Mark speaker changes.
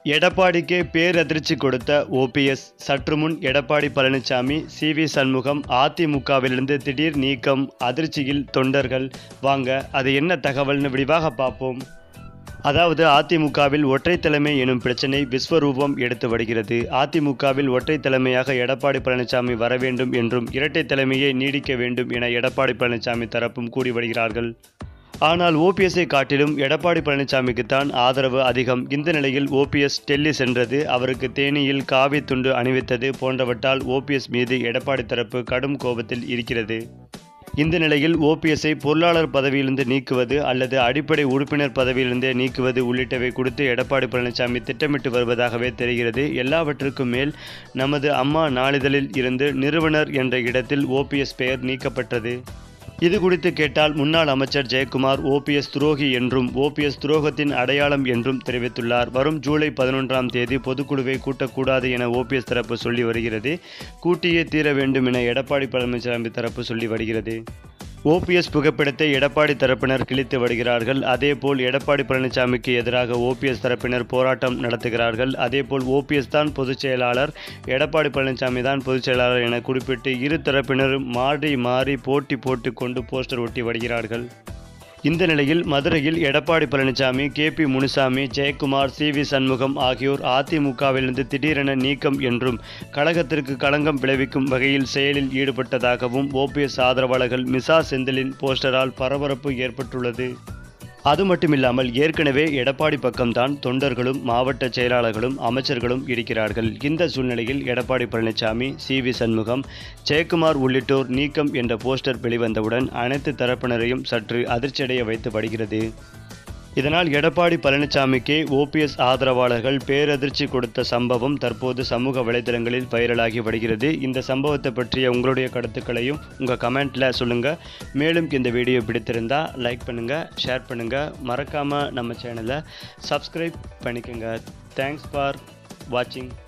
Speaker 1: எடப்பாடிக்கே பேரதிர்ச்சி கொடுத்த ஓபிஎஸ் சற்று முன் எடப்பாடி பழனிசாமி சி வி சண்முகம் அதிமுகவிலிருந்து திடீர் நீக்கம் அதிர்ச்சியில் தொண்டர்கள் வாங்க அது என்ன தகவல்னு விரிவாக பார்ப்போம் அதாவது அதிமுகவில் ஒற்றை தலைமை எனும் பிரச்சனை விஸ்வரூபம் எடுத்து வருகிறது அதிமுகவில் ஒற்றை தலைமையாக எடப்பாடி பழனிசாமி வர வேண்டும் என்றும் இரட்டை தலைமையை நீடிக்க வேண்டும் என எடப்பாடி பழனிசாமி தரப்பும் கூறி வருகிறார்கள் ஆனால் ஓபிஎஸ்ஐ காட்டிலும் எடப்பாடி பழனிசாமிக்குத்தான் ஆதரவு அதிகம் இந்த நிலையில் ஓபிஎஸ் டெல்லி சென்றது அவருக்கு தேனியில் காவி துண்டு அணிவித்தது போன்றவற்றால் ஓபிஎஸ் மீது எடப்பாடி தரப்பு கடும் கோபத்தில் இருக்கிறது இந்த நிலையில் ஓபிஎஸ்ஐ பொருளாளர் பதவியிலிருந்து நீக்குவது அல்லது அடிப்படை உறுப்பினர் பதவியிலிருந்தே நீக்குவது உள்ளிட்டவை குறித்து எடப்பாடி பழனிசாமி திட்டமிட்டு வருவதாகவே தெரிகிறது எல்லாவற்றுக்கும் மேல் நமது அம்மா நாளிதழில் இருந்து நிறுவனர் என்ற இடத்தில் ஓபிஎஸ் பெயர் நீக்கப்பட்டது இது குறித்து கேட்டால் முன்னாள் அமைச்சர் ஜெயக்குமார் ஓபிஎஸ் துரோகி என்றும் ஓபிஎஸ் துரோகத்தின் அடையாளம் என்றும் தெரிவித்துள்ளார் வரும் ஜூலை பதினொன்றாம் தேதி பொதுக்குழுவை கூட்டக்கூடாது என ஓபிஎஸ் தரப்பு சொல்லி வருகிறது கூட்டியே தீர வேண்டும் என எடப்பாடி பழனிசாமி தரப்பு சொல்லி வருகிறது ஓபிஎஸ் புகைப்படத்தை எடப்பாடி தரப்பினர் கிழித்து வருகிறார்கள் அதேபோல் எடப்பாடி பழனிசாமிக்கு எதிராக ஓபிஎஸ் தரப்பினர் போராட்டம் நடத்துகிறார்கள் அதேபோல் ஓபிஎஸ் தான் பொதுச் செயலாளர் எடப்பாடி பழனிசாமி தான் பொதுச் செயலாளர் என குறிப்பிட்டு இரு தரப்பினரும் மாறி மாறி போட்டி போட்டு கொண்டு போஸ்டர் ஒட்டி வருகிறார்கள் இந்த நிலையில் மதுரையில் Edappadi Palaniswami K P Munusamy Jayakumar C V Shanmugam ஆகியோர் அதிமுகவிலிருந்து திடீரென நீக்கம் என்றும் கழகத்திற்கு களங்கம் விளைவிக்கும் வகையில் செயலில் ஈடுபட்டதாகவும் ஓபிஎஸ் ஆதரவாளர்கள் மிசா செந்திலின் போஸ்டரால் பரபரப்பு ஏற்பட்டுள்ளது அது மட்டுமில்லாமல் ஏற்கனவே எடப்பாடி பக்கம்தான் தொண்டர்களும் மாவட்ட செயலாளர்களும் அமைச்சர்களும் இருக்கிறார்கள் இந்த சூழ்நிலையில் எடப்பாடி பழனிசாமி சி வி சண்முகம் ஜெயக்குமார் உள்ளிட்டோர் நீக்கம் என்ற போஸ்டர் வெளிவந்தவுடன் அனைத்து தரப்பினரையும் சற்று அதிர்ச்சியடைய வைத்து வருகிறது இதனால் எடப்பாடி பழனிசாமிக்கே ஓபிஎஸ் ஆதரவாளர்கள் பேரதிர்ச்சி கொடுத்த சம்பவம் தற்போது சமூக வலைதளங்களில் வைரலாகி வருகிறது இந்த சம்பவத்தை பற்றிய உங்களுடைய கருத்துக்களையும் உங்கள் கமெண்ட்டில் சொல்லுங்கள் மேலும் இந்த வீடியோ பிடித்திருந்தா லைக் பண்ணுங்கள் ஷேர் பண்ணுங்கள் மறக்காமல் நம்ம சேனலை சப்ஸ்கிரைப் பண்ணிக்கோங்க தேங்க்ஸ் ஃபார் வாட்சிங்